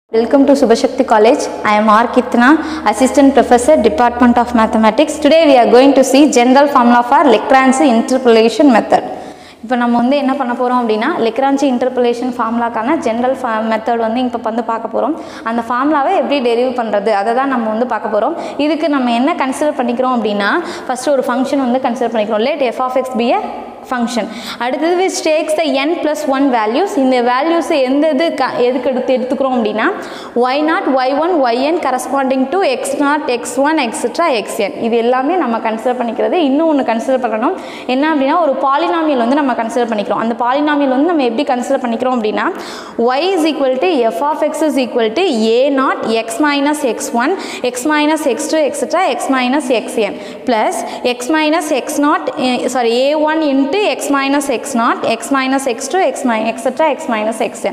Welcome to Subhashakti College. I am R. Kitna, Assistant Professor, Department of Mathematics. Today we are going to see general formula for Lagrange interpolation method. இப்போ நம்ம வந்து என்ன பண்ண போகிறோம் அப்படின்னா Lagrange interpolation ஃபார்முலாக்கான general ஃபா method வந்து இப்போ வந்து பார்க்க போகிறோம் அந்த ஃபார்முலாவை எப்படி டெரிவ் பண்ணுறது அதை தான் நம்ம வந்து பார்க்க போகிறோம் இதுக்கு நம்ம என்ன கன்சிடர் பண்ணிக்கிறோம் அப்படின்னா ஃபஸ்ட்டு ஒரு ஃபங்க்ஷன் வந்து கன்சிடர் பண்ணிக்கிறோம் let f of x be function அடுத்தது which takes the n plus one values இந்த வேல்யூஸ் எந்த இது க எதுக்கு எடுத்து எடுத்துக்கிறோம் அப்படின்னா y naught y one y n corresponding to x naught x one etcetera x n இது எல்லாமே நம்ம கன்சிடர் பண்ணிக்கிறது இன்னும் ஒன்று கன்சிடர் பண்ணணும் என்ன அப்படின்னா ஒரு பாலினாமியல் வந்து நம்ம கன்சிடர் பண்ணிக்கிறோம் அந்த பாலினாமியல் வந்து நம்ம எப்படி கன்சிடர் பண்ணிக்கிறோம் அப்படின்னா y is equal to f of x is equal to a naught x minus x one x minus x two etcetera x minus x n plus x minus x naught sorry a one into x minus x naught, x minus x2, x minus etc. x minus xn.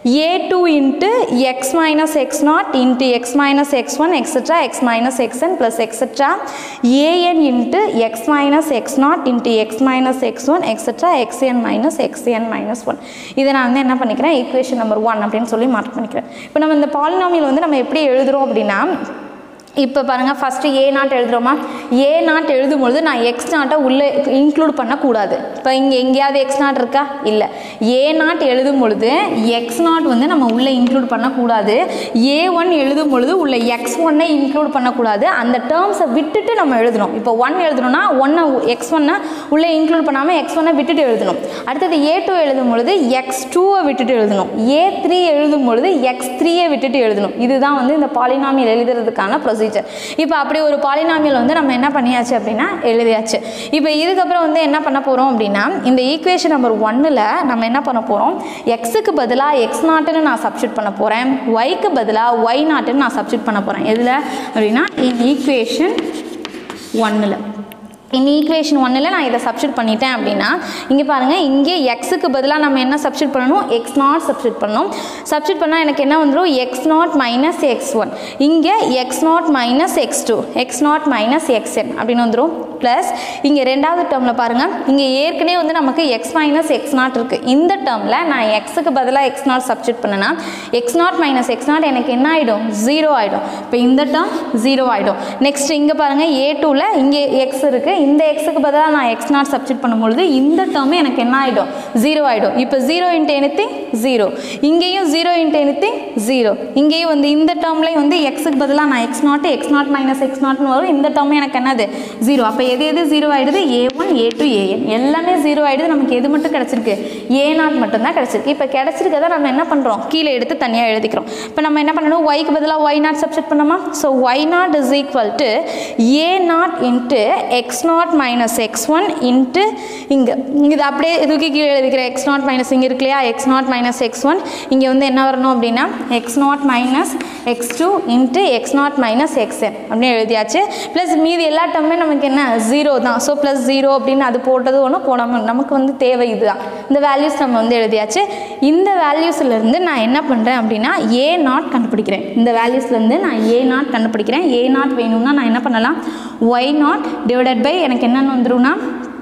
a2 into x minus x naught into x minus x1 etc. x minus xn plus etc. an into x minus x naught into x minus x1 etc. xn minus xn minus 1. இதை நான் வந்து என்ன பண்ணிக்கிறேன் equation number one அப்படின்னு சொல்லி mark பண்ணிக்கிறேன் இப்போ நம்ம இந்த பாலினாமியல் வந்து நம்ம எப்படி எழுதுகிறோம் அப்படின்னா இப்போ பாருங்கள் ஃபஸ்ட்டு ஏ நாட் எழுதுகிறோமா ஏ நாட் எழுதும்பொழுது நான் எக்ஸ் நாட்டை உள்ளே இன்க்ளூட் பண்ணக்கூடாது இப்போ இங்கே எங்கேயாவது எக்ஸ் நாட் இருக்கா இல்லை ஏ நாட் எழுதும் பொழுது எக்ஸ் நாட் வந்து நம்ம உள்ளே இன்க்ளூட் பண்ணக்கூடாது ஏ ஒன் எழுதும் பொழுது உள்ள எக்ஸ் ஒன்னை இன்க்ளூட் பண்ணக்கூடாது அந்த டேர்ம்ஸை விட்டுட்டு நம்ம எழுதணும் இப்போ ஒன் எழுதணும்னா ஒன்னை எக்ஸ் ஒன்னை உள்ளே இன்க்ளூட் பண்ணாமல் எக்ஸ் ஒன்னை விட்டுட்டு எழுதணும் அடுத்தது ஏ டூ எழுதும் பொழுது எக்ஸ் டூவை விட்டுட்டு எழுதணும் ஏ த்ரீ எழுதும் பொழுது எக்ஸ் த்ரீயை விட்டுட்டு எழுதணும் இதுதான் வந்து இந்த பாலினாமியல் எழுதுறதுக்கான ப்ரொசீஜர் ப்ரொசீஜர் இப்போ அப்படி ஒரு பாலினாமியல் வந்து நம்ம என்ன பண்ணியாச்சு அப்படின்னா எழுதியாச்சு இப்போ இதுக்கப்புறம் வந்து என்ன பண்ண போகிறோம் அப்படின்னா இந்த ஈக்குவேஷன் நம்பர் ஒன்னில் நம்ம என்ன பண்ண போகிறோம் எக்ஸுக்கு பதிலாக எக்ஸ் நாட்டுன்னு நான் சப்ஸ்டியூட் பண்ண போகிறேன் ஒய்க்கு பதிலாக ஒய் நாட்டுன்னு நான் சப்ஸ்டியூட் பண்ண போகிறேன் எதில் அப்படின்னா இன் ஈக்குவேஷன் ஒன்னில் இந்த ஈக்குவேஷன் ஒன்னில் நான் இதை சப்ஸ்டியூட் பண்ணிட்டேன் அப்படின்னா இங்கே பாருங்கள் இங்கே எக்ஸுக்கு பதிலாக நம்ம என்ன சப்ஸ்டியூட் பண்ணணும் எக்ஸ் நாட் சப்ஸ்டியூட் பண்ணணும் சப்ஸ்டியூட் பண்ணால் எனக்கு என்ன வந்துடும் x naught minus x one இங்கே x naught minus x two x naught minus x n அப்படின்னு வந்துடும் ப்ளஸ் இங்கே ரெண்டாவது டேர்மில் பாருங்கள் இங்கே ஏற்கனவே வந்து நமக்கு எக்ஸ் மைனஸ் எக்ஸ் நாட் இருக்குது இந்த டேர்மில் நான் எக்ஸுக்கு பதிலாக எக்ஸ் நாட் சப்ஸ்டியூட் பண்ணேன்னா x naught minus x naught எனக்கு என்ன ஆகிடும் ஜீரோ ஆகிடும் இப்போ இந்த டேர்ம் ஜீரோ ஆகிடும் நெக்ஸ்ட் இங்கே பாருங்கள் ஏ டூவில் இங்கே எக்ஸ் இருக்குது இந்த எக்ஸுக்கு பதிலாக நான் எக்ஸ் நாட் சப்ஸ்டியூட் பண்ணும்பொழுது இந்த டேர்மே எனக்கு என்ன ஆகிடும் ஜீரோ ஆகிடும் இப்போ ஜீரோ இன்ட்டு எனி ஜீரோ இங்கேயும் ஜீரோ இன்ட்டு எனி ஜீரோ இங்கேயும் வந்து இந்த டேர்ம்லேயும் வந்து எக்ஸுக்கு பதிலாக நான் x naught x naught minus x நாட்னு வரும் இந்த டேர்மே எனக்கு என்னது ஜீரோ அப்போ எது எது ஜீரோ ஆகிடுது a one a two a n எல்லாமே ஜீரோ ஆகிடுது நமக்கு எது மட்டும் கிடச்சிருக்கு ஏ நாட் மட்டும்தான் கிடச்சிருக்கு இப்போ கிடச்சிருக்கதை நம்ம என்ன பண்ணுறோம் கீழே எடுத்து தனியாக எழுதிக்கிறோம் இப்போ நம்ம என்ன பண்ணணும் ஒய்க்கு பதிலாக ஒய் நாட் சப்ஸ்டியூட் பண்ணோமா so y naught is equal to a naught into x naught minus x one into இங்கே இது அப்படியே தூக்கி கீழே எழுதிக்கிறேன் எக்ஸ் நாட் மைனஸ் இங்கே இருக்கு இல்லையா x naught minus x one இங்கே வந்து என்ன வரணும் அப்படின்னா x naught minus x two into x naught minus x n அப்படின்னு எழுதியாச்சு ப்ளஸ் மீதி எல்லா டம்மே நமக்கு என்ன ஜீரோ தான் ஸோ ப்ளஸ் ஜீரோ அப்படின்னு அது போட்டது ஒன்றும் போடாமல் நமக்கு வந்து தேவை இதுதான் இந்த வேல்யூஸ் நம்ம வந்து எழுதியாச்சு இந்த வேல்யூஸ்லேருந்து நான் என்ன பண்ணுறேன் அப்படின்னா ஏ நாட் கண்டுபிடிக்கிறேன் இந்த வேல்யூஸ்லேருந்து நான் ஏ நாட் கண்டுபிடிக்கிறேன் ஏ நாட் வேணும்னா நான் என்ன பண்ணலாம் ஒய் நாட் டிவைடட் பை எனக்கு என்னென்னு வந்துடும்னா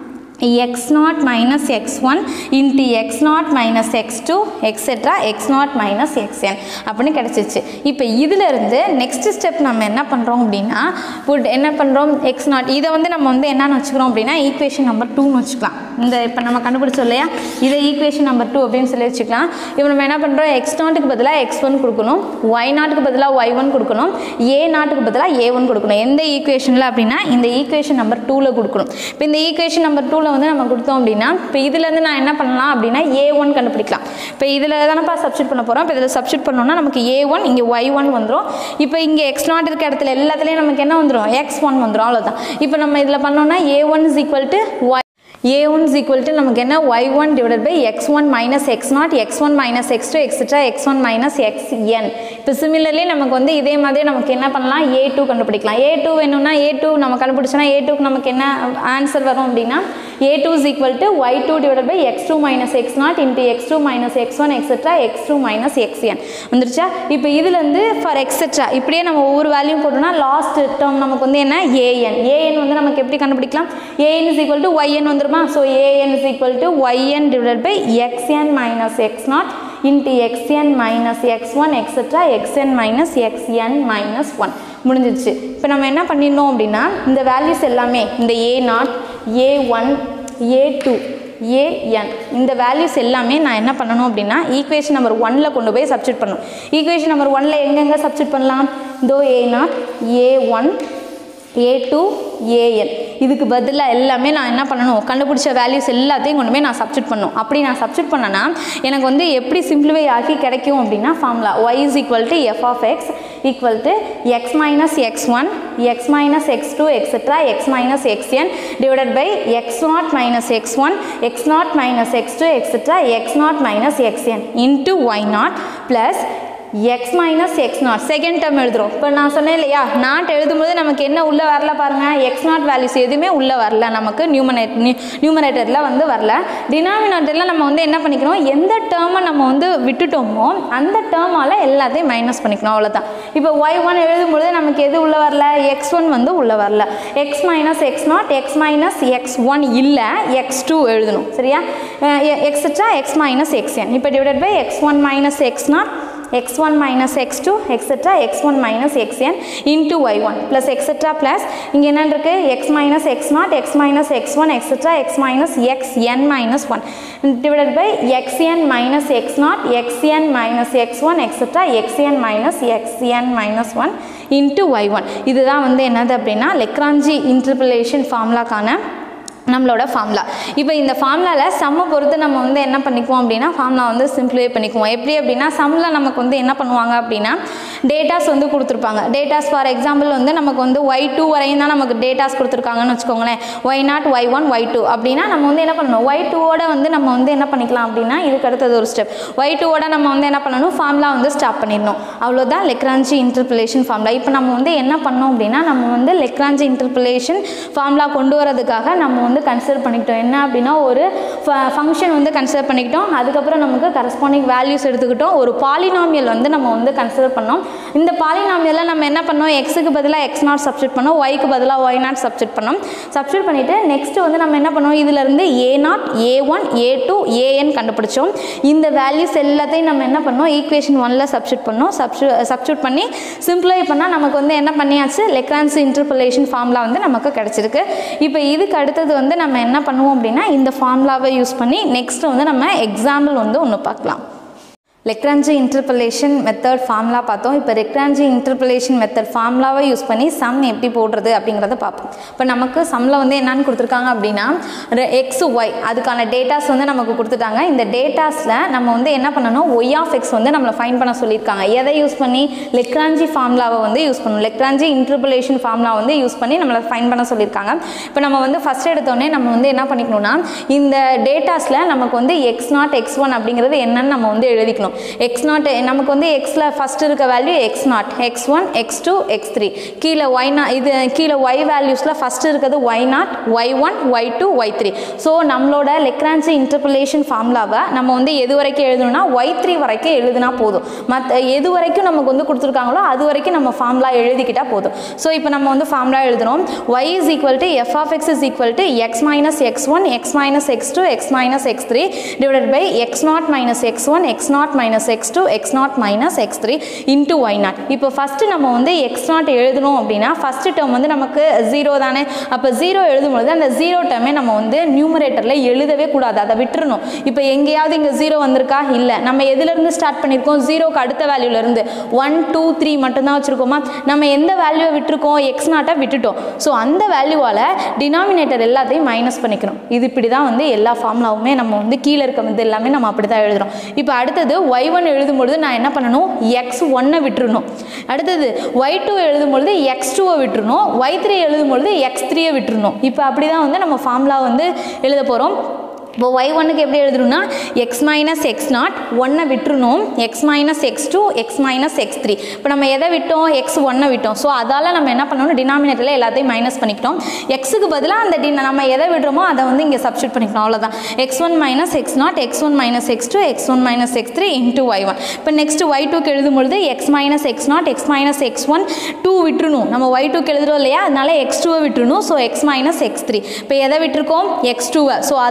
x naught minus x1 into x naught minus x2 etc x naught minus xn அப்படின்னு கிடச்சிச்சு இப்போ இதிலிருந்து நெக்ஸ்ட் ஸ்டெப் நம்ம என்ன பண்ணுறோம் அப்படின்னா புட் என்ன பண்ணுறோம் எக்ஸ் நாட் இதை வந்து நம்ம வந்து என்னன்னு வச்சுக்கிறோம் அப்படின்னா ஈக்குவேஷன் நம்பர் டூன்னு வச்சுக்கலாம் இந்த இப்போ நம்ம கண்டுபிடிச்சோம் இல்லையா இதை ஈக்குவேஷன் நம்பர் டூ அப்படின்னு சொல்லி வச்சுக்கலாம் இப்போ நம்ம என்ன பண்ணுறோம் எக்ஸ் நாட்டுக்கு பதிலாக எக்ஸ் ஒன் கொடுக்கணும் ஒய் நாட்டுக்கு பதிலாக ஒய் ஒன் கொடுக்கணும் ஏ நாட்டுக்கு பதிலாக ஏ ஒன் கொடுக்கணும் எந்த ஈக்குவேஷனில் அப்படின்னா இந்த ஈக்குவேஷன் நம்பர் டூவில் கொடுக்கணும் இப்போ இந்த ஈக்குவேஷன் நம்பர் டூவில் வந்து நம்ம கொடுத்தோம் அப்படின்னா இப்போ இதுலேருந்து நான் என்ன பண்ணலாம் அப்படின்னா ஏ ஒன் கண்டுபிடிக்கலாம் இப்போ இதில் தானப்பா சப்ஸ்டியூட் பண்ண போகிறோம் இப்போ இதில் சப்ஸ்டியூட் பண்ணோம்னா நமக்கு ஏ ஒன் இங்கே ஒய் ஒன் வந்துடும் இப்போ இங்கே எக்ஸ் நாட் இருக்க இடத்துல எல்லாத்துலேயும் நமக்கு என்ன வந்துடும் எக்ஸ் ஒன் வந்துடும் அவ்வளோதான் இப்போ நம்ம இதில் பண்ணோம்னா a one is equal to y a one is equal to நமக்கு என்ன y one divided by x one minus x naught x one minus x two etcetera x one minus x n இப்போ similarly நமக்கு வந்து இதே மாதிரி நமக்கு என்ன பண்ணலாம் ஏ டூ கண்டுபிடிக்கலாம் ஏ டூ வேணும்னா ஏ டூ நம்ம கண்டுபிடிச்சோன்னா ஏ டூக்கு நமக்கு என்ன ஆன்சர் வரும் அப்படின்னா a two is equal to y two divide by x two minus x naught into x two minus x one etcetera x two minus x n வந்துருச்சா இப்போ இதுலேருந்து ஃபார் எக்ஸட்ரா இப்படியே நம்ம ஒவ்வொரு வேல்யூ போட்டோம்னா லாஸ்ட் டேர்ம் நமக்கு வந்து என்ன ஏஎன் ஏஎன் வந்து நமக்கு எப்படி கண்டுபிடிக்கலாம் a n is equal to y n வந்துருமா so a n is equal to y n divide by x n minus x naught into x n minus x one etcetera x n minus x n minus one முடிஞ்சிருச்சு இப்போ நம்ம என்ன பண்ணிடணும் அப்படின்னா இந்த வேல்யூஸ் எல்லாமே இந்த a naught a one a two a n இந்த வேல்யூஸ் எல்லாமே நான் என்ன பண்ணணும் அப்படின்னா ஈக்குவேஷன் நம்பர் ஒனில் கொண்டு போய் சப்ஸ்டியூட் பண்ணணும் ஈக்குவேஷன் நம்பர் ஒனில் எங்கெங்கே சப்ஸ்டியூட் பண்ணலாம் இதோ a naught a one a two a n இதுக்கு பதிலாக எல்லாமே நான் என்ன பண்ணணும் கண்டுபிடிச்ச வேல்யூஸ் எல்லாத்தையும் கொண்டு போய் நான் சப்ஸ்டியூட் பண்ணணும் அப்படி நான் சப்ஸ்டியூட் பண்ணேன்னா எனக்கு வந்து எப்படி சிம்பிளிஃபை ஆக்கி கிடைக்கும் அப்படின்னா formula y is equal to f of x equal to x minus x one x minus x two etcetera x minus x n divided by x naught minus x one x naught minus x two etcetera x naught minus x n into y naught plus x minus x naught second term எழுதுறோம் இப்போ நான் சொன்னேன் இல்லையா not எழுதும்போது நமக்கு என்ன உள்ளே வரல பாருங்கள் எக்ஸ் நாட் வேல்யூஸ் எதுவுமே உள்ளே வரல நமக்கு நியூமனேட் நியூமரேட்டரில் வந்து வரல டினாமினேட்டரில் நம்ம வந்து என்ன பண்ணிக்கணும் எந்த டேர்மை நம்ம வந்து விட்டுட்டோமோ அந்த டேர்மால் எல்லாத்தையும் மைனஸ் பண்ணிக்கணும் அவ்வளோதான் இப்போ ஒய் ஒன் எழுதும்பொழுது நமக்கு எது உள்ளே வரல எக்ஸ் ஒன் வந்து உள்ளே வரல x minus x naught x minus x one இல்லை எக்ஸ் டூ எழுதணும் சரியா etcetera x minus x n இப்போ divided by x one minus x naught x1 minus x2 etc x1 minus xn into y1 plus etc plus இங்க என்ன இருக்கு x minus x0 x minus x1 etc x minus xn minus 1 divided by xn minus x0 xn minus x1 etc xn minus xn minus 1 into y1 இதுதான் வந்து என்னது அப்படின்னா Lagrange interpolation ஃபார்முலாக்கான நம்மளோட formula இப்போ இந்த ஃபார்முலாவில் சம்மை பொறுத்து நம்ம வந்து என்ன பண்ணிக்குவோம் அப்படின்னா ஃபார்முலா வந்து சிம்பிளிஃபை பண்ணிக்குவோம் எப்படி அப்படின்னா சம்மில் நமக்கு வந்து என்ன பண்ணுவாங்க அப்படின்னா டேட்டாஸ் வந்து கொடுத்துருப்பாங்க டேட்டாஸ் ஃபார் எக்ஸாம்பிள் வந்து நமக்கு வந்து ஒய் டூ வரையும் தான் நமக்கு டேட்டாஸ் கொடுத்துருக்காங்கன்னு வச்சுக்கோங்களேன் y naught y one y two அப்படின்னா நம்ம வந்து என்ன பண்ணணும் ஒய் டூவோட வந்து நம்ம வந்து என்ன பண்ணிக்கலாம் அப்படின்னா இதுக்கு அடுத்தது ஒரு ஸ்டெப் ஒய் டூவோட நம்ம வந்து என்ன பண்ணணும் ஃபார்முலா வந்து ஸ்டாப் பண்ணிடணும் அவ்வளோதான் லெக்ராஞ்சி இன்டர்பிளேஷன் ஃபார்முலா இப்போ நம்ம வந்து என்ன பண்ணோம் அப்படின்னா நம்ம வந்து லெக்ராஞ்சி இன்டர்பிளேஷன் ஃபார்முலா கொண்டு வரதுக்காக நம்ம வந்து கன்சிடர் பண்ணிக்கிட்டோம் என்ன அப்படின்னா ஒரு ஃபங்க்ஷன் வந்து கன்சிடர் பண்ணிக்கிட்டோம் அதுக்கப்புறம் நமக்கு கரஸ்பாண்டிங் வேல்யூஸ் எடுத்துக்கிட்டோம் ஒரு பாலினாமியல் வந்து நம்ம வந்து கன்சிடர் பண்ணோம் இந்த பாலினாமியலில் நம்ம என்ன பண்ணோம் எக்ஸுக்கு பதிலாக எக்ஸ் நாட் சப்ஸ்டியூட் பண்ணோம் ஒய்க்கு பதிலாக ஒய் நாட் சப்ஸ்டியூட் பண்ணோம் சப்ஸ்டியூட் பண்ணிவிட்டு நெக்ஸ்ட் வந்து நம்ம என்ன பண்ணோம் இதிலிருந்து a naught a one a two a n கண்டுபிடிச்சோம் இந்த வேல்யூஸ் எல்லாத்தையும் நம்ம என்ன பண்ணோம் ஈக்குவேஷன் ஒனில் சப்ஸ்டியூட் பண்ணோம் சப்ஸ்டியூ சப்ஸ்டியூட் பண்ணி சிம்பிளை பண்ணால் நமக்கு வந்து என்ன பண்ணியாச்சு லெக்ரான்ஸ் இன்டர்பலேஷன் ஃபார்முலா வந்து நமக்கு கிடச்சிருக்கு இப்போ இதுக்கு அடுத்தது வந்து நம்ம என்ன பண்ணுவோம் அப்படின்னா இந்த ஃபார்முலாவை யூஸ் பண்ணி நெக்ஸ்ட் வந்து நம்ம எக்ஸாம்பிள் வந்து ஒன்று பார்க்கலாம் லெக்ரான்ஜி இன்டர்பலேஷன் மெத்தட் ஃபார்முலா பார்த்தோம் இப்போ லெக்ரான்ஜி இன்டர்பலேஷன் மெத்தட் ஃபார்முலாவை யூஸ் பண்ணி சம் எப்படி போடுறது அப்படிங்கிறத பார்ப்போம் இப்போ நமக்கு சம்மில் வந்து என்னன்னு கொடுத்துருக்காங்க அப்படின்னா எக்ஸ் ஒய் அதுக்கான டேட்டாஸ் வந்து நமக்கு கொடுத்துட்டாங்க இந்த டேட்டாஸில் நம்ம வந்து என்ன பண்ணணும் ஒய் ஆஃப் எக்ஸ் வந்து நம்மளை ஃபைன் பண்ண சொல்லியிருக்காங்க எதை யூஸ் பண்ணி லெக்ரான்ஜி ஃபார்முலாவை வந்து யூஸ் பண்ணணும் லெக்ரான்ஜி இன்டர்பலேஷன் ஃபார்முலா வந்து யூஸ் பண்ணி நம்மளை ஃபைன் பண்ண சொல்லியிருக்காங்க இப்போ நம்ம வந்து ஃபஸ்ட் எடுத்தோடனே நம்ம வந்து என்ன பண்ணிக்கணும்னா இந்த டேட்டாஸில் நமக்கு வந்து எக்ஸ் நாட் எக்ஸ் ஒன் அப்படிங்கிறது என்னன்னு நம்ம வந்து எழுதிக்கணும் எக்ஸ் நாட் நமக்கு வந்து எக்ஸில் ஃபஸ்ட் இருக்க value x naught x one x two x three கீழே ஒய் நா இது கீழே ஒய் வேல்யூஸில் ஃபஸ்ட் இருக்கிறது y naught y one y two y three so நம்மளோட லெக்ரான்சி இன்டர்பலேஷன் ஃபார்முலாவை நம்ம வந்து எது வரைக்கும் எழுதணும்னா ஒய் த்ரீ வரைக்கும் எழுதினா போதும் மற்ற எது வரைக்கும் நமக்கு வந்து கொடுத்துருக்காங்களோ அது வரைக்கும் நம்ம ஃபார்முலா எழுதிக்கிட்டால் போதும் ஸோ இப்போ நம்ம வந்து ஃபார்முலா எழுதுகிறோம் y is equal to f of x is equal to x minus x one x minus x two x minus x three divided by x naught minus x one x naught minus x two x naught minus x three into y naught இப்போ first நம்ம வந்து X not எழுதணும் அப்படின்னா first term வந்து நமக்கு zero தானே அப்போ zero எழுதும்பொழுது அந்த ஜீரோ டேர்மே நம்ம வந்து நியூமரேட்டரில் எழுதவே கூடாது அதை விட்டுறணும் இப்போ எங்கேயாவது இங்கே ஜீரோ வந்திருக்கா இல்லை நம்ம எதுலேருந்து ஸ்டார்ட் பண்ணியிருக்கோம் ஜீரோக்கு அடுத்த வேல்யூலேருந்து ஒன் டூ த்ரீ மட்டும்தான் வச்சுருக்கோமா நம்ம எந்த வேல்யூவை விட்டுருக்கோம் எக்ஸ் நாட்டை விட்டுட்டோம் ஸோ அந்த வேல்யூவால் டினாமினேட்டர் எல்லாத்தையும் மைனஸ் பண்ணிக்கணும் இது இப்படி தான் வந்து எல்லா ஃபார்முலாவுமே நம்ம வந்து கீழே இருக்க இது எல்லாமே நம்ம அப்படி தான் எழுதுகிறோம் இப்போ அடுத்தது ஒய் ஒன் எழுதும்பொழுது நான் என்ன பண்ணணும் எக்ஸ் ஒன்னை விட்டுறணும் அடுத்தது ஒய் டூ எழுதும்பொழுது எக்ஸ் டூவை விட்டுறணும் ஒய் த்ரீ எழுதும்பொழுது எக்ஸ் த்ரீயை விட்டுறணும் இப்போ அப்படி தான் வந்து நம்ம ஃபார்முலா வந்து எழுத போகிறோம் இப்போ ஒய் ஒன்னுக்கு எப்படி எழுதணும்னா எக்ஸ் மைனஸ் எக்ஸ் நாட் ஒன்னை விட்டுருணும் x minus x two x minus x three இப்போ நம்ம எதை விட்டோம் எக்ஸ் ஒன்னை விட்டோம் ஸோ அதால் நம்ம என்ன பண்ணணும் டினாமினேட்டரில் எல்லாத்தையும் மைனஸ் பண்ணிக்கிட்டோம் எக்ஸுக்கு பதிலாக அந்த டி நம்ம எதை விடுறோமோ அதை வந்து இங்கே சப்ஸ்டியூட் பண்ணிக்கணும் அவ்வளோதான் x one minus x naught x one minus x two x one minus x three into y one இப்போ நெக்ஸ்ட் ஒய் டூக்கு எழுதும்பொழுது x minus x naught x minus x one two விட்டுருணும் நம்ம ஒய் டூக்கு எழுதுறோம் இல்லையா அதனால எக்ஸ் டூவை விட்டுருணும் so x minus x three இப்போ எதை விட்டுருக்கோம் எக்ஸ் டூவை ஸோ அதால் எல்லா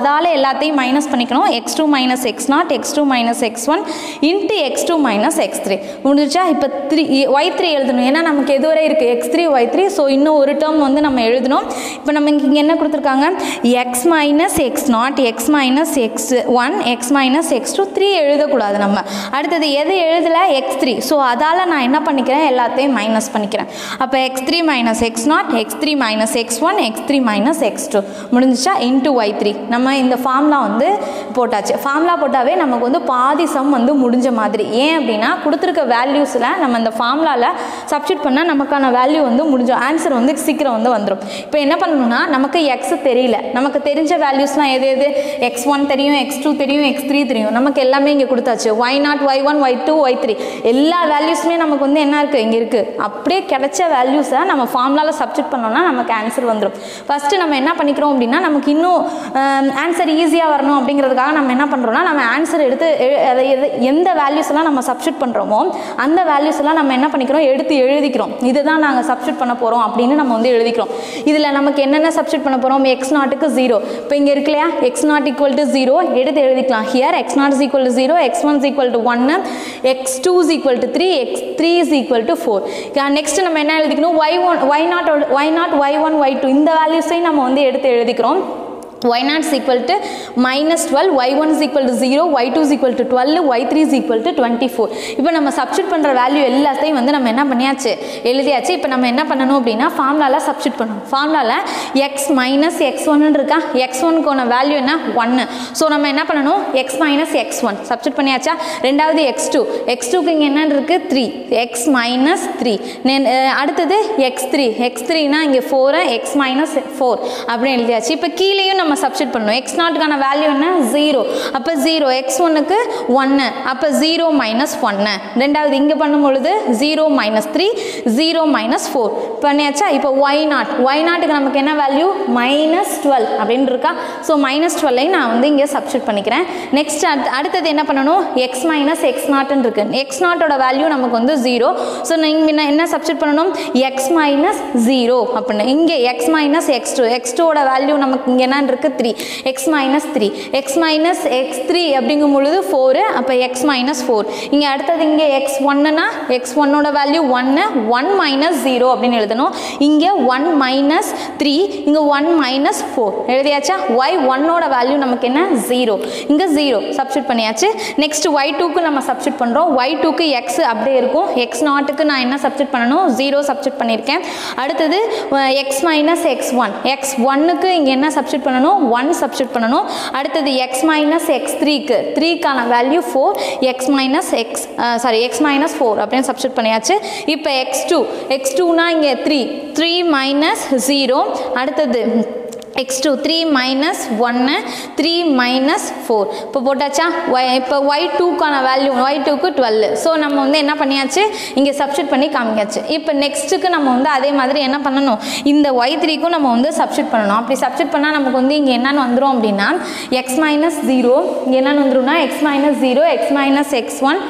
எல்லாத்தையும் மைனஸ் பண்ணிக்கணும் x two minus x naught x two minus x one into x two minus x three முடிஞ்சிச்சா இப்போ த்ரீ ஒய் த்ரீ எழுதணும் ஏன்னா நமக்கு எதுவரை இருக்குது x three y three so இன்னும் ஒரு டேர்ம் வந்து நம்ம எழுதணும் இப்போ நம்ம இங்கே என்ன கொடுத்துருக்காங்க x minus x naught x minus x one x minus x two three எழுதக்கூடாது நம்ம அடுத்தது எது எழுதலை எக்ஸ் த்ரீ ஸோ அதால் நான் என்ன பண்ணிக்கிறேன் எல்லாத்தையும் மைனஸ் பண்ணிக்கிறேன் அப்போ x three minus x naught x three minus x one x three minus x two முடிஞ்சிச்சா இன்ட்டு ஒய் த்ரீ நம்ம இந்த ஃபார்ம்லா வந்து போட்டாச்சு ஃபார்ம்லா போட்டாவே நமக்கு வந்து பாதி சம் வந்து முடிஞ்ச மாதிரி ஏன் அப்படின்னா கொடுத்துருக்க வேல்யூஸில் நம்ம இந்த ஃபார்ம்லாவில் சப்ஸ்டியூட் பண்ணால் நமக்கான வேல்யூ வந்து முடிஞ்சோம் ஆன்சர் வந்து சீக்கிரம் வந்து வந்துடும் இப்போ என்ன பண்ணணும்னா நமக்கு எக்ஸ் தெரியல நமக்கு தெரிஞ்ச வேல்யூஸ்லாம் எது எது எக்ஸ் ஒன் தெரியும் எக்ஸ் டூ தெரியும் எக்ஸ் த்ரீ தெரியும் நமக்கு எல்லாமே இங்கே கொடுத்தாச்சு y naught y one y two y three எல்லா வேல்யூஸுமே நமக்கு வந்து என்ன இருக்குது இங்கே இருக்குது அப்படியே கிடைச்ச வேல்யூஸை நம்ம ஃபார்முலாவில் சப்ஸ்டியூட் பண்ணோம்னா நமக்கு ஆன்சர் வந்துடும் ஃபஸ்ட்டு நம்ம என்ன பண்ணிக்கிறோம் அப்படின்னா நமக்கு இன்னும் ஆன்சர் ஈஸியாக வரணும் அப்படிங்கிறதுக்காக நம்ம என்ன பண்ணுறோம்னா நம்ம ஆன்சர் எடுத்து எ- அதை எது- எந்த வேல்யூஸ் எல்லாம் நம்ம சப்ஸ்டியூட் பண்ணுறோமோ அந்த வேல்யூஸ் எல்லாம் நம்ம என்ன பண்ணிக்கிறோம் எடுத்து எழுதிக்கிறோம் இதுதான் நாங்கள் சப்ஸ்டியூட் பண்ண போகிறோம் அப்படின்னு நம்ம வந்து எழுதிக்கிறோம் இதில் நமக்கு என்னென்ன சப்ஸ்டியூட் பண்ண போகிறோம் எக்ஸ் நாட்டுக்கு ஜீரோ இப்போ இங்கே இருக்கு இல்லையா x naught equal to zero எடுத்து எழுதிக்கலாம் here x naught is equal to zero x one is equal to ஒன்று x two is equal to three x three is equal to four next நம்ம என்ன எழுதிக்கணும் y one y naught y naught y one y two இந்த வேல்யூஸையும் நம்ம வந்து எடுத்து எழுதிக்கிறோம் y naught is equal to minus 12 y1 is equal to 0 y2 is equal to 12 y3 is equal to 24 இப்போ நம்ம சப்ஸ்டியூட் பண்ணுற வேல்யூ எல்லாத்தையும் வந்து நம்ம என்ன பண்ணியாச்சு எழுதியாச்சு இப்போ நம்ம என்ன பண்ணணும் அப்படின்னா ஃபார்முலாவில் சப்ஸ்டியூட் பண்ணணும் ஃபார்முலாவில் எக்ஸ் மைனஸ் எக்ஸ் ஒன்னு இருக்கா எக்ஸ் ஒனுக்கான வேல்யூ என்ன ஒன்று ஸோ நம்ம என்ன பண்ணணும் x minus x one substitute பண்ணியாச்சா ரெண்டாவது எக்ஸ் டூ எக்ஸ் டூக்கு இங்கே என்ன இருக்குது த்ரீ எக்ஸ் மைனஸ் த்ரீ அடுத்தது எக்ஸ் த்ரீ எக்ஸ் த்ரீனா இங்கே ஃபோரு எக்ஸ் மைனஸ் ஃபோர் அப்படின்னு எழுதியாச்சு இப்போ கீழேயும் நம்ம சப்ஸ்டியூட் பண்ணணும் எக்ஸ் நாட்டுக்கான வேல்யூ என்ன ஜீரோ அப்போ ஜீரோ எக்ஸ் ஒன்னுக்கு ஒன்று அப்போ ஜீரோ மைனஸ் ஒன்று ரெண்டாவது இங்கே பண்ணும் பொழுது zero minus three zero minus four பண்ணியாச்சா இப்போ ஒய் நாட் ஒய் நாட்டுக்கு நமக்கு என்ன வேல்யூ மைனஸ் டுவெல் அப்படின்னு இருக்கா ஸோ மைனஸ் டுவெல்லையும் நான் வந்து இங்கே சப்ஸ்டியூட் பண்ணிக்கிறேன் நெக்ஸ்ட் அடுத்தது என்ன பண்ணணும் எக்ஸ் மைனஸ் எக்ஸ் நாட்டுன்னு இருக்கு எக்ஸ் நாட்டோட வேல்யூ நமக்கு வந்து ஜீரோ ஸோ நீங்கள் என்ன சப்ஸ்டியூட் பண்ணணும் எக்ஸ் மைனஸ் ஜீரோ அப்படின்னு இங்கே x minus x two x டூவோட வேல்யூ நமக்கு இங்கே என்ன இருக்குது three x minus three x minus x three அப்படிங்கும் பொழுது ஃபோரு அப்போ எக்ஸ் மைனஸ் ஃபோர் இங்கே அடுத்தது இங்கே எக்ஸ் ஒன்னுனா எக்ஸ் ஒன்னோட வேல்யூ ஒன்று ஒன் மைனஸ் ஜீரோ அப்படின்னு எழுதணும் இங்கே ஒன் மைனஸ் த்ரீ இங்கே ஒன் மைனஸ் ஃபோர் எழுதியாச்சா ஒய் ஒன்னோட வேல்யூ நமக்கு என்ன ஜீரோ இங்கே ஜீரோ சப்ஸ்டியூட் பண்ணியாச்சு நெக்ஸ்ட் ஒய் டூக்கு நம்ம சப்ஸ்டியூட் பண்ணுறோம் ஒய் டூக்கு எக்ஸ் அப்படியே இருக்கும் எக்ஸ் நாட்டுக்கு நான் என்ன சப்ஸ்டியூட் பண்ணணும் ஜீரோ சப்ஸ்டியூட் பண்ணியிருக்கேன் அடுத்தது x minus x one x ஒன்னுக்கு இங்கே என்ன சப்ஸ்டியூட் பண்ணணும் ஒன் சப்ஸ்டியூட் பண்ணணும் அடுத்தது எக்ஸ் மைனஸ் எக்ஸ் த்ரீக்கு த்ரீக்கான value four x minus x sorry x minus four அப்படின்னு சப்ஸ்டியூட் பண்ணியாச்சு இப்போ எக்ஸ் டூ எக்ஸ் டூனா இங்கே த்ரீ த்ரீ மைனஸ் ஜீரோ அடுத்தது எக்ஸ் டூ த்ரீ மைனஸ் ஒன்று த்ரீ மைனஸ் ஃபோர் இப்போ போட்டாச்சா ஒய் இப்போ ஒய் டூக்கான வேல்யூ ஒய் டூக்கு டுவெல் ஸோ நம்ம வந்து என்ன பண்ணியாச்சு இங்கே சப்ஸ்டியூட் பண்ணி காமிக்காச்சு இப்போ நெக்ஸ்ட்டுக்கு நம்ம வந்து அதே மாதிரி என்ன பண்ணணும் இந்த ஒய் த்ரீக்கும் நம்ம வந்து சப்ஸ்டியூட் பண்ணணும் அப்படி சப்ஸ்டியூட் பண்ணால் நமக்கு வந்து இங்கே என்னென்னு வந்துடும் அப்படின்னா எக்ஸ் மைனஸ் ஜீரோ என்னென்னு வந்துடும்னா x minus zero x minus x one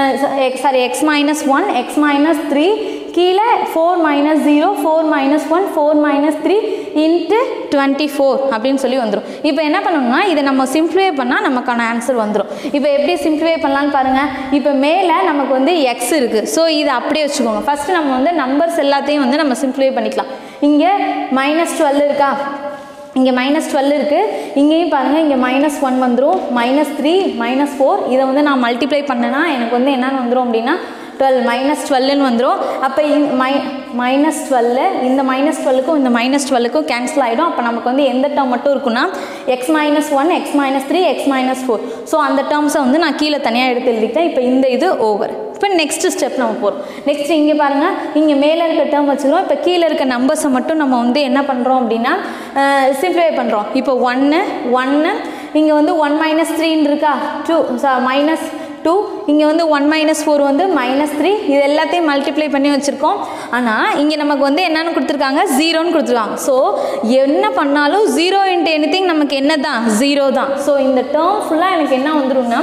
sorry x minus one x minus three கீழே four minus zero four minus one four minus three into twenty four அப்படின்னு சொல்லி வந்துடும் இப்போ என்ன பண்ணணும்னா இதை நம்ம சிம்ப்ளிஃபை பண்ணால் நமக்கான ஆன்சர் வந்துடும் இப்போ எப்படி சிம்ப்ளிஃபை பண்ணலான்னு பாருங்கள் இப்போ மேலே நமக்கு வந்து எக்ஸ் இருக்குது ஸோ இதை அப்படியே வச்சுக்கோங்க ஃபஸ்ட்டு நம்ம வந்து நம்பர்ஸ் எல்லாத்தையும் வந்து நம்ம சிம்ப்ளிஃபை பண்ணிக்கலாம் இங்கே மைனஸ் டுவெல் இருக்கா இங்கே மைனஸ் டுவெல் இருக்குது இங்கேயும் பாருங்கள் இங்கே மைனஸ் ஒன் வந்துடும் மைனஸ் த்ரீ மைனஸ் ஃபோர் இதை வந்து நான் மல்டிப்ளை பண்ணேன்னா எனக்கு வந்து என்னென்னு வந்துடும் அப்படின்னா டுவெல் மைனஸ் டுவெல்னு வந்துடும் அப்போ மை மைனஸ் டுவெல்லு இந்த மைனஸ் டுவெல்லுக்கும் இந்த மைனஸ் டுவெல்லுக்கும் கேன்சல் ஆகிடும் அப்போ நமக்கு வந்து எந்த டேர்ம் மட்டும் இருக்குன்னா x minus one x minus three x minus four so அந்த டேர்ம்ஸை வந்து நான் கீழே தனியாக எடுத்து எழுதிட்டேன் இப்போ இந்த இது ஓவர் இப்போ நெக்ஸ்ட் ஸ்டெப் நம்ம போகிறோம் நெக்ஸ்ட் இங்கே பாருங்கள் இங்கே மேலே இருக்க டேர்ம் வச்சுக்கிறோம் இப்போ கீழே இருக்க நம்பர்ஸை மட்டும் நம்ம வந்து என்ன பண்ணுறோம் அப்படின்னா சிம்ப்ளிஃபை பண்ணுறோம் இப்போ ஒன்று ஒன்று இங்கே வந்து ஒன் மைனஸ் த்ரீன்னு இருக்கா டூ மைனஸ் டூ இங்கே வந்து ஒன் மைனஸ் ஃபோர் வந்து மைனஸ் த்ரீ இது எல்லாத்தையும் மல்டிப்ளை பண்ணி வச்சுருக்கோம் ஆனால் இங்கே நமக்கு வந்து என்னென்னு கொடுத்துருக்காங்க ஜீரோன்னு கொடுத்துருக்காங்க ஸோ என்ன பண்ணாலும் ஜீரோ இன்ட்டு எனி நமக்கு என்ன தான் ஜீரோ தான் ஸோ இந்த டேர்ம் ஃபுல்லாக எனக்கு என்ன வந்துரும்னா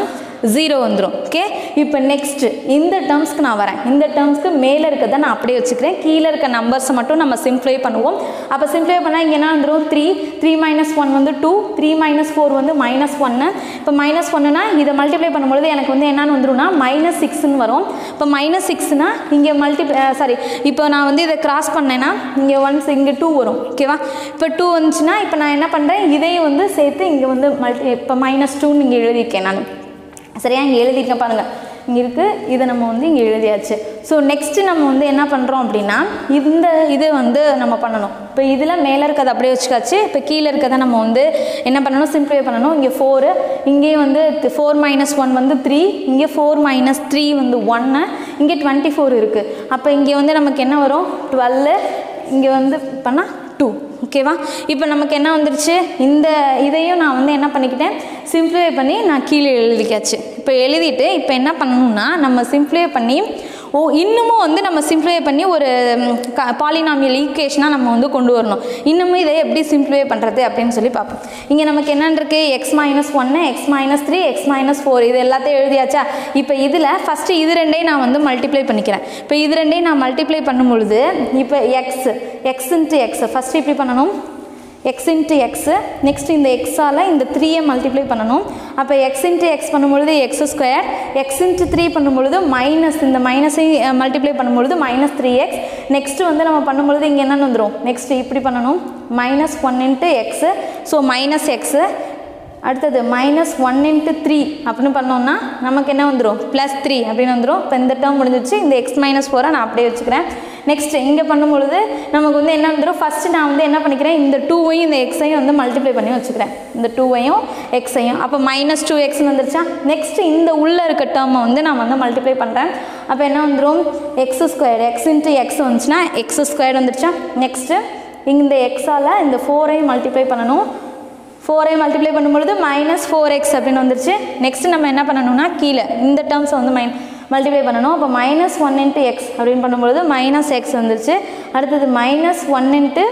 ஜீரோ வந்துடும் ஓகே இப்போ நெக்ஸ்ட்டு இந்த டேர்ம்ஸ்க்கு நான் வரேன் இந்த டேர்ம்ஸ்க்கு மேலே இருக்கிறத நான் அப்படியே வச்சுக்கிறேன் கீழே இருக்க நம்பர்ஸை மட்டும் நம்ம சிம்ப்ளை பண்ணுவோம் அப்போ சிம்ப்ளை பண்ணால் இங்கே என்ன வந்துடும் த்ரீ த்ரீ மைனஸ் ஒன் வந்து டூ த்ரீ மைனஸ் ஃபோர் வந்து மைனஸ் ஒன்று இப்போ மைனஸ் ஒன்றுனா இதை மல்டிப்ளை பண்ணும்பொழுது எனக்கு வந்து என்னன்னு வந்துடும்னா மைனஸ் சிக்ஸ்னு வரும் இப்போ மைனஸ் சிக்ஸ்னா இங்கே மல்டி சாரி இப்போ நான் வந்து இதை கிராஸ் பண்ணேன்னா இங்கே ஒன்ஸ் இங்கே டூ வரும் ஓகேவா இப்போ டூ வந்துச்சுன்னா இப்போ நான் என்ன பண்ணுறேன் இதையும் வந்து சேர்த்து இங்கே வந்து மல்டி இப்போ மைனஸ் டூன்னு இங்கே எழுதியிருக்கேன் நான் சரியா இங்கே எழுதியிருக்கேன் பாருங்கள் இங்கே இருக்குது இதை நம்ம வந்து இங்கே எழுதியாச்சு ஸோ நெக்ஸ்ட்டு நம்ம வந்து என்ன பண்ணுறோம் அப்படின்னா இந்த இது வந்து நம்ம பண்ணணும் இப்போ இதில் மேலே இருக்கிறத அப்படியே வச்சுக்காச்சு இப்போ கீழே இருக்கிறத நம்ம வந்து என்ன பண்ணணும் சிம்பிளை பண்ணணும் இங்கே ஃபோரு இங்கேயும் வந்து ஃபோர் மைனஸ் ஒன் வந்து த்ரீ இங்கே ஃபோர் மைனஸ் த்ரீ வந்து ஒன்று இங்கே டுவெண்ட்டி ஃபோர் இருக்குது அப்போ இங்கே வந்து நமக்கு என்ன வரும் டுவெல்லு இங்கே வந்து பண்ணால் டூ ஓகேவா இப்போ நமக்கு என்ன வந்துருச்சு இந்த இதையும் நான் வந்து என்ன பண்ணிக்கிட்டேன் சிம்ப்ளிஃபை பண்ணி நான் கீழே எழுதிக்காச்சு இப்போ எழுதிட்டு இப்போ என்ன பண்ணணும்னா நம்ம சிம்ப்ளிஃபை பண்ணி ஓ இன்னமும் வந்து நம்ம சிம்ப்ளிஃபை பண்ணி ஒரு பாலினாமியல் ஈக்குவேஷனாக நம்ம வந்து கொண்டு வரணும் இன்னமும் இதை எப்படி சிம்ப்ளிஃபை பண்ணுறது அப்படின்னு சொல்லி பார்ப்போம் இங்கே நமக்கு என்னன்னு இருக்குது எக்ஸ் மைனஸ் ஒன்று x minus three x minus four இது எல்லாத்தையும் எழுதியாச்சா இப்போ இதில் ஃபஸ்ட்டு இது ரெண்டையும் நான் வந்து மல்டிப்ளை பண்ணிக்கிறேன் இப்போ இது ரெண்டையும் நான் மல்டிப்ளை பண்ணும் பொழுது இப்போ x x into x first இப்படி பண்ணணும் எக்ஸ் இன்ட்டு எக்ஸு நெக்ஸ்ட் இந்த எக்ஸால் இந்த த்ரீயை மல்டிப்ளை பண்ணணும் அப்போ எக்ஸ் இன்ட்டு எக்ஸ் பண்ணும்பொழுது x square x into three பண்ணும்பொழுது மைனஸ் இந்த மைனஸையும் மல்டிப்ளை பண்ணும்பொழுது மைனஸ் த்ரீ எக்ஸ் நெக்ஸ்ட்டு வந்து நம்ம பண்ணும்பொழுது இங்கே என்னென்னு வந்துடும் நெக்ஸ்ட்டு இப்படி பண்ணணும் minus one into x so minus x அடுத்தது மைனஸ் ஒன் இன்ட்டு த்ரீ அப்படின்னு பண்ணோம்னா நமக்கு என்ன வந்துடும் ப்ளஸ் த்ரீ அப்படின்னு வந்துடும் இப்போ இந்த டேர்ம் முடிஞ்சிச்சு இந்த எக்ஸ் மைனஸ் ஃபோரை நான் அப்படியே வச்சுக்கிறேன் நெக்ஸ்ட் இங்கே பண்ணும்பொழுது நமக்கு வந்து என்ன வந்துடும் ஃபஸ்ட்டு நான் வந்து என்ன பண்ணிக்கிறேன் இந்த டூவையும் இந்த எக்ஸையும் வந்து மல்டிப்ளை பண்ணி வச்சுக்கிறேன் இந்த டூவையும் எக்ஸையும் அப்போ மைனஸ் டூ எக்ஸ்னு வந்துருச்சா நெக்ஸ்ட் இந்த உள்ளே இருக்க டேர்மை வந்து நான் வந்து மல்டிப்ளை பண்ணுறேன் அப்போ என்ன வந்துடும் x square x into x வந்துச்சுன்னா எக்ஸ் ஸ்கொயர் வந்துருச்சா நெக்ஸ்ட்டு இந்த எக்ஸால் இந்த ஃபோரையும் மல்டிப்ளை பண்ணணும் ஃபோரை மல்டிப்ளை பண்ணும்பொழுது மைனஸ் ஃபோர் எக்ஸ் அப்படின்னு வந்துருச்சு நெக்ஸ்ட் நம்ம என்ன பண்ணணும்னா கீழே இந்த டேர்ம்ஸை வந்து மைன் மல்டிப்ளை பண்ணணும் அப்போ மைனஸ் ஒன் இன்ட்டு எக்ஸ் அப்படின்னு பண்ணும்பொழுது மைனஸ் எக்ஸ் வந்துருச்சு அடுத்தது minus one into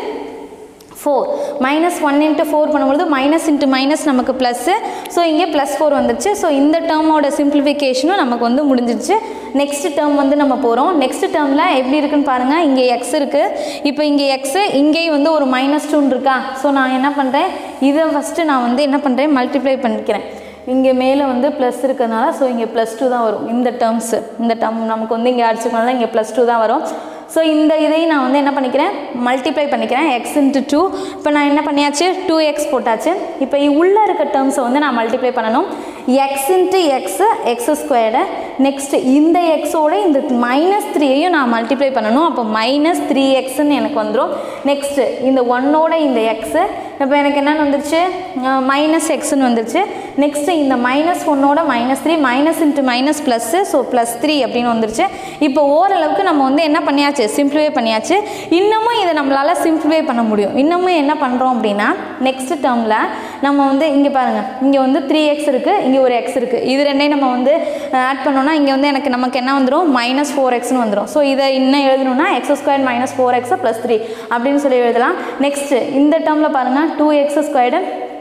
four minus one into four பண்ணும்பொழுது மைனஸ் இன்ட்டு மைனஸ் நமக்கு ப்ளஸ்ஸு ஸோ இங்கே ப்ளஸ் ஃபோர் வந்துருச்சு ஸோ இந்த டேர்மோட சிம்பிளிஃபிகேஷனும் நமக்கு வந்து முடிஞ்சிருச்சு நெக்ஸ்ட் டேர்ம் வந்து நம்ம போகிறோம் நெக்ஸ்ட் டேர்மில் எப்படி இருக்குன்னு பாருங்கள் இங்கே எக்ஸ் இருக்குது இப்போ இங்கே எக்ஸு இங்கேயும் வந்து ஒரு மைனஸ் டூன்னு இருக்கா ஸோ நான் என்ன பண்ணுறேன் இதை ஃபஸ்ட்டு நான் வந்து என்ன பண்ணுறேன் மல்டிப்ளை பண்ணிக்கிறேன் இங்கே மேலே வந்து ப்ளஸ் இருக்கிறதுனால ஸோ இங்கே ப்ளஸ் டூ தான் வரும் இந்த டேர்ம்ஸு இந்த டேர்ம் நமக்கு வந்து இங்கே அடிச்சுக்கனால இங்கே ப்ளஸ் டூ தான் வரும் ஸோ இந்த இதையும் நான் வந்து என்ன பண்ணிக்கிறேன் மல்டிப்ளை பண்ணிக்கிறேன் எக்ஸ் இன்ட்டு டூ இப்போ நான் என்ன பண்ணியாச்சு டூ எக்ஸ் போட்டாச்சு இப்போ உள்ளே இருக்க டேர்ம்ஸை வந்து நான் மல்டிப்ளை பண்ணணும் x into x x squared next இந்த எக்ஸோட இந்த மைனஸ் த்ரீயையும் நான் மல்டிப்ளை பண்ணணும் அப்போ மைனஸ் த்ரீ எக்ஸ்ன்னு எனக்கு வந்துடும் நெக்ஸ்ட்டு இந்த ஒன்னோட இந்த எக்ஸு இப்போ எனக்கு என்னென்னு வந்துருச்சு மைனஸ் எக்ஸ்ன்னு வந்துருச்சு நெக்ஸ்ட்டு இந்த மைனஸ் ஒன்னோட minus three minus into minus plus so plus three அப்படின்னு வந்துருச்சு இப்போ ஓரளவுக்கு நம்ம வந்து என்ன பண்ணியாச்சு சிம்பிளிஃபை பண்ணியாச்சு இன்னமும் இதை நம்மளால் சிம்பிளிஃபை பண்ண முடியும் இன்னமும் என்ன பண்ணுறோம் அப்படின்னா நெக்ஸ்ட் டேர்மில் நம்ம வந்து இங்கே பாருங்கள் இங்கே வந்து த்ரீ எக்ஸ் இருக்குது இங்கே ஒரு எக்ஸ் இருக்குது இது ரெண்டையும் நம்ம வந்து ஆட் பண்ணோம்னா இங்கே வந்து எனக்கு நமக்கு என்ன வந்துடும் மைனஸ் ஃபோர் எக்ஸ்னு வந்துடும் ஸோ இதை இன்னும் எழுதணும்னா x square minus four x plus three அப்படின்னு சொல்லி எழுதலாம் நெக்ஸ்ட்டு இந்த டேர்மில் பாருங்கள் டூ எக்ஸ் ஸ்கொயர்டு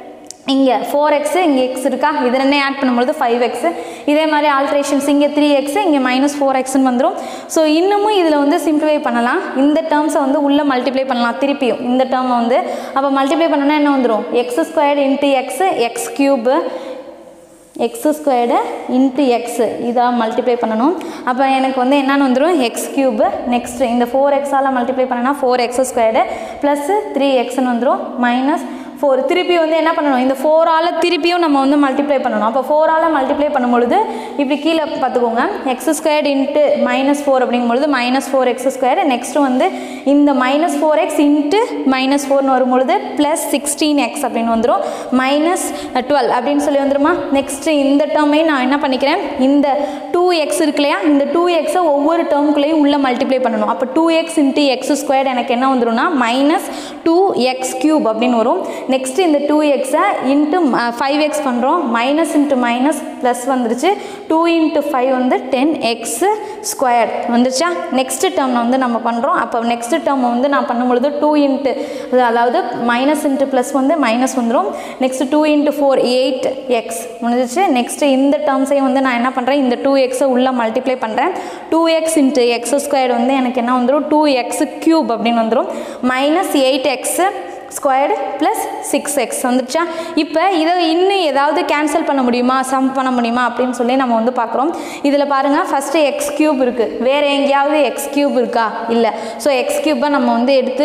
இங்கே ஃபோர் எக்ஸு இங்கே எக்ஸ் இருக்கா இது ரெண்டே ஆட் பண்ணும்பொழுது ஃபைவ் எக்ஸு இதே மாதிரி ஆல்ட்ரேஷன்ஸ் இங்கே த்ரீ எக்ஸு இங்கே மைனஸ் ஃபோர் எக்ஸ்னு வந்துடும் ஸோ இன்னமும் இதில் வந்து சிம்பிளிஃபை பண்ணலாம் இந்த டேர்ம்ஸை வந்து உள்ளே மல்டிப்ளை பண்ணலாம் திருப்பியும் இந்த டேர்மை வந்து அப்போ மல்டிப்ளை பண்ணோன்னா என்ன வந்துடும் x squared into x x cube x squared into x இதாக மல்டிப்ளை பண்ணணும் அப்போ எனக்கு வந்து என்னென்னு வந்துடும் எக்ஸ் க்யூபு நெக்ஸ்ட் இந்த ஃபோர் எக்ஸால் மல்டிப்ளை பண்ணனா four x squared plus three எக்ஸ்னு வந்துடும் மைனஸ் ஃபோர் திருப்பி வந்து என்ன பண்ணணும் இந்த ஃபோரால் திருப்பியும் நம்ம வந்து மல்டிப்ளை பண்ணணும் அப்போ ஃபோரால் மல்டிப்ளை பண்ணும்பொழுது இப்படி கீழே பார்த்துக்கோங்க x squared into minus four அப்படிங்கும்பொழுது minus four x square next வந்து இந்த minus four x into minus ஃபோர்னு வரும்பொழுது ப்ளஸ் சிக்ஸ்டீன் எக்ஸ் அப்படின்னு வந்துடும் மைனஸ் டுவெல் அப்படின்னு சொல்லி வந்துருமா நெக்ஸ்ட்டு இந்த டேர்மையும் நான் என்ன பண்ணிக்கிறேன் இந்த டூ எக்ஸ் இருக்கு இல்லையா இந்த டூ எக்ஸை ஒவ்வொரு டேர்முக்குள்ளேயும் உள்ள மல்டிப்ளை பண்ணணும் அப்போ two x into x squared எனக்கு என்ன வந்துரும்னா மைனஸ் டூ எக்ஸ் கியூப் அப்படின்னு வரும் நெக்ஸ்ட் இந்த டூ எக்ஸை இன்ட்டு ஃபைவ் எக்ஸ் பண்ணுறோம் மைனஸ் இன்ட்டு மைனஸ் ப்ளஸ் வந்துருச்சு டூ இன்ட்டு ஃபைவ் வந்து டென் எக்ஸ் ஸ்கொயர் வந்துருச்சா நெக்ஸ்ட் டேர்ம் வந்து நம்ம பண்ணுறோம் அப்போ நெக்ஸ்ட் டேர்ம் வந்து நான் பண்ணும்பொழுது டூ இன்ட்டு அதாவது மைனஸ் இன்ட்டு ப்ளஸ் வந்து மைனஸ் வந்துடும் next two into four eight x முடிஞ்சிச்சு நெக்ஸ்ட் இந்த டேர்ம்ஸையும் வந்து நான் என்ன பண்ணுறேன் இந்த டூ எக்ஸை உள்ளே மல்டிப்ளை பண்ணுறேன் two x into x square வந்து எனக்கு என்ன வந்துடும் டூ எக்ஸ் க்யூப் அப்படின்னு வந்துடும் minus eight x squared plus six x வந்துடுச்சா இப்போ இதை இன்னும் ஏதாவது கேன்சல் பண்ண முடியுமா சம் பண்ண முடியுமா அப்படின்னு சொல்லி நம்ம வந்து பார்க்குறோம் இதில் பாருங்கள் ஃபஸ்ட்டு எக்ஸ் க்யூப் இருக்குது வேறு எங்கேயாவது எக்ஸ் க்யூப் இருக்கா இல்லை ஸோ எக்ஸ் க்யூப்பை நம்ம வந்து எடுத்து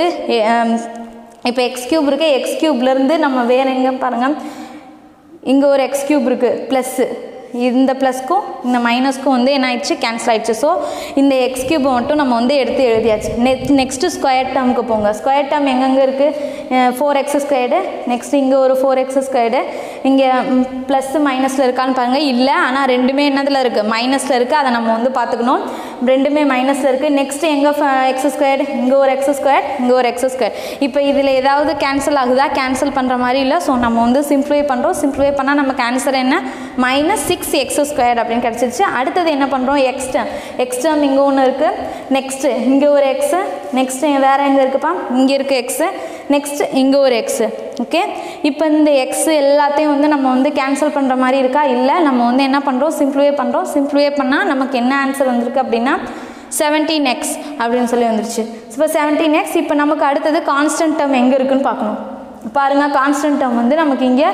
இப்போ எக்ஸ் க்யூப் இருக்குது எக்ஸ் க்யூப்லேருந்து நம்ம வேறு எங்கே பாருங்கள் இங்கே ஒரு எக்ஸ் க்யூப் இருக்குது ப்ளஸ்ஸு இந்த ப்ளஸ்க்கும் இந்த மைனஸ்க்கும் வந்து என்ன ஆயிடுச்சு கேன்சல் ஆயிடுச்சு ஸோ இந்த எக்ஸ் கியூபை மட்டும் நம்ம வந்து எடுத்து எழுதியாச்சு நெக்ஸ்ட் நெக்ஸ்ட்டு ஸ்கொயர் டேர்முக்கு போங்க ஸ்கொயர் டேர்ம் எங்கெங்கே இருக்குது ஃபோர் எக்ஸ் ஸ்கொயர்டு நெக்ஸ்ட் இங்கே ஒரு ஃபோர் எக்ஸ் ஸ்கொயர்டு இங்கே ப்ளஸ்ஸு மைனஸில் இருக்கான்னு பாருங்கள் இல்லை ஆனால் ரெண்டுமே என்னதில் இருக்குது மைனஸில் இருக்குது அதை நம்ம வந்து பார்த்துக்கணும் ரெண்டுமே மைனஸில் இருக்குது நெக்ஸ்ட்டு எங்கே எக்ஸ் ஸ்கொயர்டு இங்கே ஒரு எக்ஸ் ஸ்கொயர் இங்கே ஒரு எக்ஸ் ஸ்கொயர் இப்போ இதில் ஏதாவது கேன்சல் ஆகுதா கேன்சல் பண்ணுற மாதிரி இல்லை ஸோ நம்ம வந்து சிம்ப்ளிஃபை பண்ணுறோம் சிம்ப்ளிஃபை பண்ணால் நமக்கு ஆன்சர் என்ன மைனஸ் சிக்ஸ் எக்ஸ் ஸ்கொயர் அப்படின்னு கிடச்சிருச்சு அடுத்தது என்ன பண்ணுறோம் எக்ஸ் டேம் எக்ஸ் டேம் இங்கே ஒன்று இருக்குது நெக்ஸ்ட்டு இங்கே ஒரு எக்ஸு நெக்ஸ்ட்டு வேறு எங்கே இருக்குப்பா இங்கே இருக்குது எக்ஸு நெக்ஸ்ட்டு இங்கே ஒரு எக்ஸு ஓகே இப்போ இந்த எக்ஸ் எல்லாத்தையும் வந்து நம்ம வந்து கேன்சல் பண்ணுற மாதிரி இருக்கா இல்லை நம்ம வந்து என்ன பண்ணுறோம் சிம்ப்ளிஃபை பண்ணுறோம் சிம்ப்ளிஃபை பண்ணால் நமக்கு என்ன ஆன்சர் வந்திருக்கு அப்படின்னா செவன்டீன் எக்ஸ் அப்படின்னு சொல்லி வந்துருச்சு இப்போ செவன்டீன் எக்ஸ் இப்போ நமக்கு அடுத்தது கான்ஸ்டன்ட் டேர்ம் எங்கே இருக்குன்னு பார்க்கணும் பாருங்கள் கான்ஸ்டன்ட் டேர்ம் வந்து நமக்கு இங்கே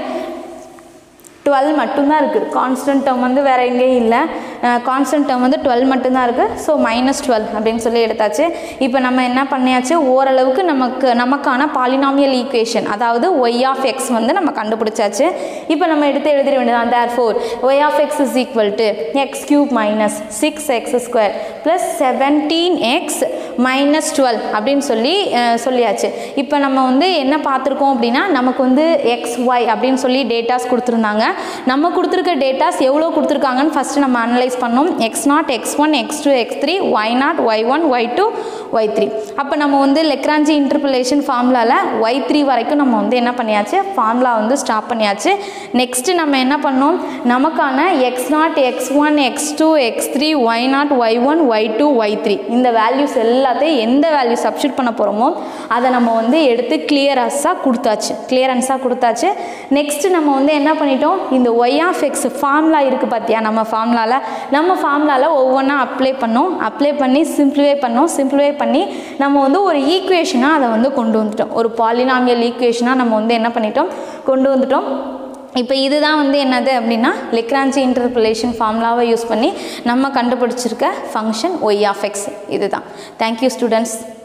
டுவெல் மட்டும்தான் இருக்குது கான்ஸ்டன்ட் டேர்ம் வந்து வேறு எங்கேயும் இல்லை கான்ஸ்டன்ட் டேர்ம் வந்து டுவெல் மட்டும்தான் இருக்குது ஸோ மைனஸ் டுவெல் அப்படின்னு சொல்லி எடுத்தாச்சு இப்போ நம்ம என்ன பண்ணியாச்சு ஓரளவுக்கு நமக்கு நமக்கான பாலினாமியல் ஈக்குவேஷன் அதாவது ஒய் ஆஃப் எக்ஸ் வந்து நம்ம கண்டுபிடிச்சாச்சு இப்போ நம்ம எடுத்து எழுதிட வேண்டியதான் therefore y of x is equal to x cube minus six x square plus seventeen x minus twelve அப்படின்னு சொல்லி அஹ், சொல்லியாச்சு இப்போ நம்ம வந்து என்ன பார்த்துருக்கோம் அப்படின்னா நமக்கு வந்து எக்ஸ் ஒய் அப்படின்னு சொல்லி டேட்டாஸ் கொடுத்துருந்தாங்க நம்ம கொடுத்துருக்க டேட்டாஸ் எவ்வளோ கொடுத்துருக்காங்கன்னு ஃபஸ்ட்டு நம்ம அனலைஸ் பண்ணோம் x naught x one x two x three y naught y one y two y three அப்போ நம்ம வந்து லெக்ராஞ்சி இன்டர்பிளேஷன் ஃபார்முலாவில் ஒய் த்ரீ வரைக்கும் நம்ம வந்து என்ன பண்ணியாச்சு ஃபார்முலா வந்து ஸ்டாப் பண்ணியாச்சு நெக்ஸ்ட்டு நம்ம என்ன பண்ணோம் நமக்கான x naught x one x two x three y naught y one y two y three இந்த வேல்யூஸ் எல்லாத்தையும் எந்த வேல்யூ சப்ஸ்டியூட் பண்ண போகிறோமோ அதை நம்ம வந்து எடுத்து கிளியரன்ஸாக கொடுத்தாச்சு கிளியரன்ஸாக கொடுத்தாச்சு நெக்ஸ்ட்டு நம்ம வந்து என்ன பண்ணிட்டோம் இந்த ஒய் ஆஃப் எக்ஸ் ஃபார்முலா இருக்குது பார்த்தியா நம்ம ஃபார்முலாவில் நம்ம ஃபார்முலாவில் ஒவ்வொன்றா அப்ளை பண்ணோம் அப்ளை பண்ணி சிம்பிளிஃபை பண்ணோம் சிம்பிளிஃபை பண்ணி நம்ம வந்து ஒரு ஈக்குவேஷனாக அதை வந்து கொண்டு வந்துட்டோம் ஒரு பாலினாமியல் ஈக்குவேஷனாக நம்ம வந்து என்ன பண்ணிட்டோம் கொண்டு வந்துட்டோம் இப்போ இதுதான் வந்து என்னது அப்படின்னா லெக்ரான்சி இன்டர்பிளேஷன் ஃபார்முலாவை யூஸ் பண்ணி நம்ம கண்டுபிடிச்சிருக்க ஃபங்க்ஷன் ஒய் ஆஃப் எக்ஸ் இதுதான் தேங்க்யூ ஸ்டூடெண்ட்ஸ்